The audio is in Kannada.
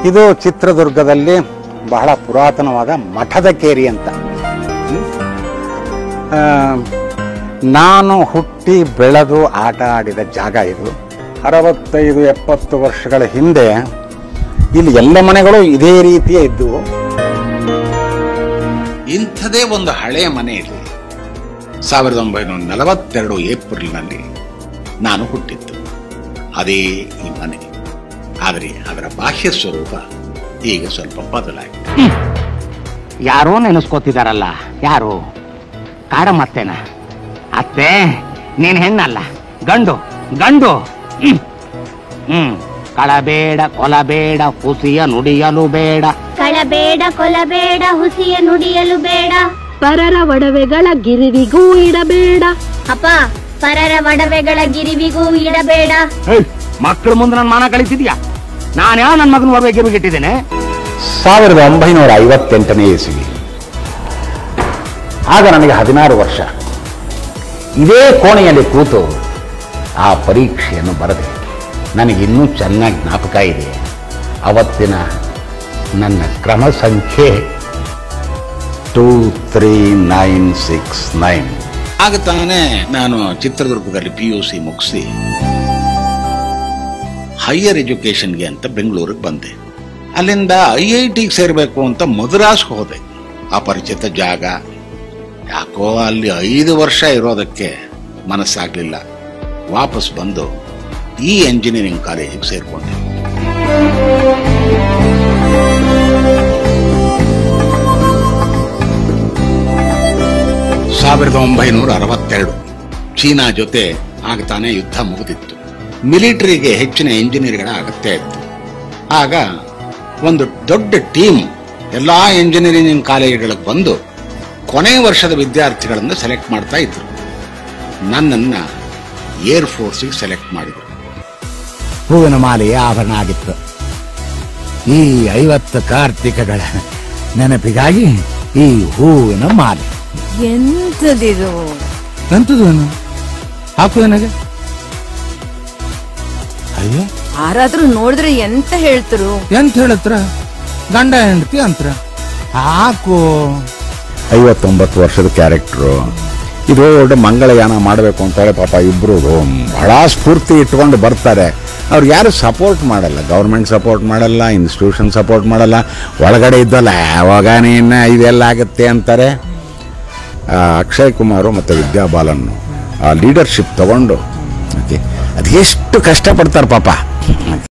ಇದು ಚಿತ್ರದುರ್ಗದಲ್ಲಿ ಬಹಳ ಪುರಾತನವಾದ ಮಠದ ಕೇರಿ ಅಂತ ಹ್ಮ್? ಆ, ನಾನು ಹುಟ್ಟಿ ಬೆಳೆದು ಆಟ ಆಡಿದ ಜಾಗ ಇದು ಅರವತ್ತೈದು ಎಪ್ಪತ್ತು ವರ್ಷಗಳ ಹಿಂದೆ ಇಲ್ಲಿ ಎಲ್ಲ ಮನೆಗಳು ಇದೇ ರೀತಿಯ ಇದ್ದವು ಇಂಥದೇ ಒಂದು ಹಳೆಯ ಮನೆಯಲ್ಲಿ ಸಾವಿರದ ಒಂಬೈನೂರ ನಲವತ್ತೆರಡು ಏಪ್ರಿಲ್ನಲ್ಲಿ ನಾನು ಹುಟ್ಟಿದ್ದು ಅದೇ ಈ ಮನೆ ಆದರೆ ಅದರ ಬಾಹ್ಯ ಸ್ವರೂಪ ಈಗ ಸ್ವಲ್ಪ ಬದಲಾಗಿದೆ ಯಾರೋ ನೆನೆಸ್ಕೋತಿದಾರಲ್ಲ ಯಾರು ಕಾಡಮ್ಮತ್ತೇನ ಅತ್ತೆ ನೀನ್ ಹೆಣ್ಣಲ್ಲ ಗಂಡು ಗಂಡು ಹ್ಮ್. ಹ್ಮ್ ಕಳಬೇಡ ಕೊಲಬೇಡ ಹುಸಿಯ ನುಡಿಯಲು ಬೇಡ ಕಳಬೇಡ ಕೊಲಬೇಡ ಹುಸಿಯ ನುಡಿಯಲು ಬೇಡ ಪರರ ಒಡವೆಗಳ ಗಿರಿವಿಗೂ ಇಡಬೇಡ ಅಪ್ಪ ಪರರ ಒಡವೆಗಳ ಗಿರಿವಿಗೂ ಇಡಬೇಡ ಮಕ್ಕಳ ಮುಂದೆ ನನ್ನ ಮಾನ ಕಳಿತಿದ್ಯಾ ನಾನು ಯಾವ ನನ್ನ ಮಗನ ಒಡವೆ ಗಿರಿಗಿಟ್ಟಿದ್ದೇನೆ ಸಾವಿರದ ಒಂಬೈನೂರ ಐವತ್ತೆಂಟನೇ ಇಸವಿ ಆಗ ನನಗೆ ಹದಿನಾರು ವರ್ಷ ಇದೇ ಕೋಣೆಯಲ್ಲಿ ಕೂತು ಆ ಪರೀಕ್ಷೆಯನ್ನು ಬರೆದೆ ನನಗಿನ್ನೂ ಚೆನ್ನಾಗಿ ಜ್ಞಾಪಕ ಇದೆ ಅವತ್ತಿನ ನನ್ನ ಕ್ರಮ ಸಂಖ್ಯೆ two three nine six nine ಆಗ ತಾನೇ ನಾನು ಚಿತ್ರದುರ್ಗದಲ್ಲಿ ಪಿ ಯು ಸಿ ಮುಗಿಸಿ ಹೈಯರ್ ಎಜುಕೇಷನ್ಗೆ ಅಂತ ಬೆಂಗಳೂರಿಗೆ ಬಂದೆ ಅಲ್ಲಿಂದ ಐ ಐ ಟಿಗೆ ಸೇರಬೇಕು ಅಂತ ಮದ್ರಾಸ್ಗೆ ಹೋದೆ ಅಪರಿಚಿತ ಜಾಗ ಯಾಕೋ ಅಲ್ಲಿ ಐದು ವರ್ಷ ಇರೋದಕ್ಕೆ ಮನಸ್ಸಾಗ್ಲಿಲ್ಲ ವಾಪಸ್ ಬಂದು ಈ ಎಂಜಿನಿಯರಿಂಗ್ ಕಾಲೇಜಿಗೆ ಸೇರ್ಕೊಂಡೆ ಸಾವಿರದ ಒಂಬೈನೂರ ಅರವತ್ತೆರಡು ಚೀನಾ ಜೊತೆ ಆಗ ತಾನೇ ಯುದ್ಧ ಮುಗಿದಿತ್ತು ಮಿಲಿಟರಿಗೆ ಹೆಚ್ಚಿನ ಇಂಜಿನಿಯರ್ಗಳ ಅಗತ್ಯ ಇತ್ತು ಆಗ ಒಂದು ದೊಡ್ಡ ಟೀಮ್ ಎಲ್ಲಾ ಇಂಜಿನಿಯರಿಂಗ್ ಕಾಲೇಜುಗಳಿಗೆ ಬಂದು ಕೊನೆ ವರ್ಷದ ವಿದ್ಯಾರ್ಥಿಗಳನ್ನು ಸೆಲೆಕ್ಟ್ ಮಾಡ್ತಾ ಇದ್ರು ನನ್ನನ್ನ ಏರ್ ಫೋರ್ಸಿಗೆ ಸೆಲೆಕ್ಟ್ ಮಾಡಿದ್ರು ಹೂವಿನ ಮಾಲೆಯ ಆಭರಣ ಆಗಿತ್ತು ಈ ಐವತ್ತು ಕಾರ್ತಿಕಗಳ ನೆನಪಿಗಾಗಿ ಈ ಹೂವಿನ ಮಾಲೆ ಎಂತದಿದು ಎಂತದು ಹಾಕು ನನಗೆ ಅಯ್ಯೋ ಯಾರಾದ್ರೂ ನೋಡಿದ್ರೆ ಎಂತ ಹೇಳ್ತರು ಎಂತ ಹೇಳತ್ರ ಗಂಡ ಹೆಂಡತಿ ಅಂತ್ರ ಹಾಕು ಐವತ್ತೊಂಬತ್ತು ವರ್ಷದ ಕ್ಯಾರೆಕ್ಟ್ರು ಇದು ದೊಡ್ಡ ಮಂಗಳಯಾನ ಮಾಡಬೇಕು ಅಂತ ಹೇಳಿ ಪಾಪ ಇಬ್ರು ಬಹಳ ಸ್ಫೂರ್ತಿ ಇಟ್ಕೊಂಡು ಬರ್ತಾರೆ ಅವ್ರು ಯಾರು ಸಪೋರ್ಟ್ ಮಾಡಲ್ಲ ಗೌರ್ಮೆಂಟ್ ಸಪೋರ್ಟ್ ಮಾಡಲ್ಲ ಇನ್ಸ್ಟಿಟ್ಯೂಷನ್ ಸಪೋರ್ಟ್ ಮಾಡಲ್ಲ ಒಳಗಡೆ ಇದ್ದಲ್ಲ ಯಾವಾಗ ನೀನು ಇದೆಲ್ಲ ಆಗುತ್ತೆ ಅಂತಾರೆ ಆ, ಅಕ್ಷಯ್ ಕುಮಾರು ಮತ್ತು ವಿದ್ಯಾ ಬಾಲನ್ ಆ ಲೀಡರ್ಶಿಪ್ ತಗೊಂಡು ಓಕೆ ಅದು ಎಷ್ಟು ಕಷ್ಟಪಡ್ತಾರೆ ಪಾಪ